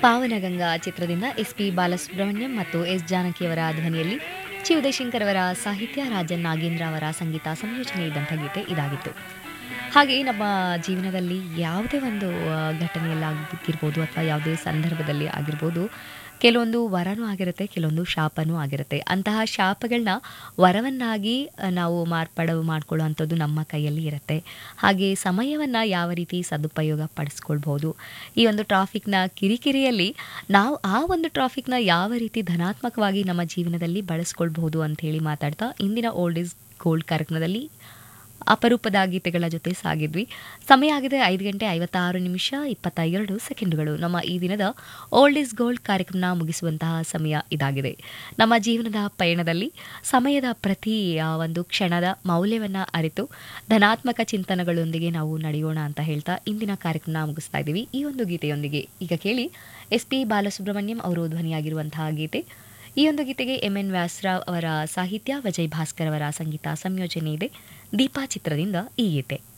ಪಾವನಗಂಗಾ ಚಿತ್ರದಿಂದ S P Balasubrahmanyam ಮತ್ತು S ಜಾನಕಿಯವರ ಧ್ವನಿಯಲ್ಲಿ ಚಿ ಉದಯಶಂಕರ್ ಅವರ ಸಾಹಿತ್ಯ ರಾಜನ್ ನಾಗೇಂದ್ರ ಅವರ ಸಂಗೀತ ಸಂಯೋಜನೆ ಇದ್ದಂಥ ಗೀತೆ ಇದಾಗಿತ್ತು ಹಾಗೆ ನಮ್ಮ ಜೀವನದಲ್ಲಿ ಯಾವುದೇ ಒಂದು ಆ, ಘಟನೆಯಲ್ಲಿ ಆಗಿರ್ಬೋದು ಅಥವಾ ಯಾವುದೇ ಸಂದರ್ಭದಲ್ಲಿ ಆಗಿರ್ಬೋದು ಕೆಲವೊಂದು ವರನೂ ಆಗಿರುತ್ತೆ ಕೆಲವೊಂದು ಶಾಪನೂ ಆಗಿರುತ್ತೆ ಅಂತಹ ಶಾಪಗಳನ್ನ ವರವನ್ನಾಗಿ ಆ, ನಾವು ಮಾರ್ಪಾಡು ಮಾಡ್ಕೊಳ್ಳೋ ಅಂಥದ್ದು ನಮ್ಮ ಕೈಯಲ್ಲಿ ಇರುತ್ತೆ ಹಾಗೆ ಸಮಯವನ್ನು ಯಾವ ರೀತಿ ಸದುಪಯೋಗ ಪಡಿಸ್ಕೊಳ್ಬೋದು ಈ ಒಂದು ಟ್ರಾಫಿಕ್ನ ಕಿರಿಕಿರಿಯಲ್ಲಿ ನಾವು ಆ ಒಂದು ಟ್ರಾಫಿಕ್ನ ಯಾವ ರೀತಿ ಧನಾತ್ಮಕವಾಗಿ ನಮ್ಮ ಜೀವನದಲ್ಲಿ ಬಳಸ್ಕೊಳ್ಬಹುದು ಅಂತ ಹೇಳಿ ಮಾತಾಡ್ತಾ ಇಂದಿನ ಓಲ್ಡ್ ಇಸ್ ಗೋಲ್ಡ್ ಕಾರ್ಯಕ್ರಮದಲ್ಲಿ ಅಪರೂಪದ ಗೀತೆಗಳ ಜೊತೆ ಸಾಗಿದ್ವಿ ಸಮಯ ಆಗಿದೆ ಐದು ಗಂಟೆ ಐವತ್ತಾರು ನಿಮಿಷ ಇಪ್ಪತ್ತ ಎರಡು ಸೆಕೆಂಡುಗಳು ನಮ್ಮ ಈ ದಿನದ ಓಲ್ಡ್ ಇಸ್ ಗೋಲ್ಡ್ ಕಾರ್ಯಕ್ರಮನ ಮುಗಿಸುವಂತಹ ಸಮಯ ಇದಾಗಿದೆ ನಮ್ಮ ಜೀವನದ ಪಯಣದಲ್ಲಿ ಸಮಯದ ಪ್ರತಿ ಆ, ಒಂದು ಕ್ಷಣದ ಮೌಲ್ಯವನ್ನು ಅರಿತು ಧನಾತ್ಮಕ ಚಿಂತನೆಗಳೊಂದಿಗೆ ನಾವು ನಡೆಯೋಣ ಅಂತ ಹೇಳ್ತಾ ಇಂದಿನ ಕಾರ್ಯಕ್ರಮ ಮುಗಿಸ್ತಾ ಇದ್ದೀವಿ ಈ ಒಂದು ಗೀತೆಯೊಂದಿಗೆ ಈಗ ಕೇಳಿ ಎಸ್ ಪಿ ಬಾಲಸುಬ್ರಹ್ಮಣ್ಯಂ ಅವರು ಧ್ವನಿಯಾಗಿರುವಂತಹ ಗೀತೆ ಈ ಒಂದು ಗೀತೆಗೆ ಎಂ ಎನ್ ವ್ಯಾಸರಾವ್ ಅವರ ಸಾಹಿತ್ಯ ವಿಜಯ್ ಭಾಸ್ಕರ್ ಅವರ ಸಂಗೀತ ಸಂಯೋಜನೆ ಇದೆ ದೀಪಾ ಚಿತ್ರದಿಂದ ಈ ಗೀತೆ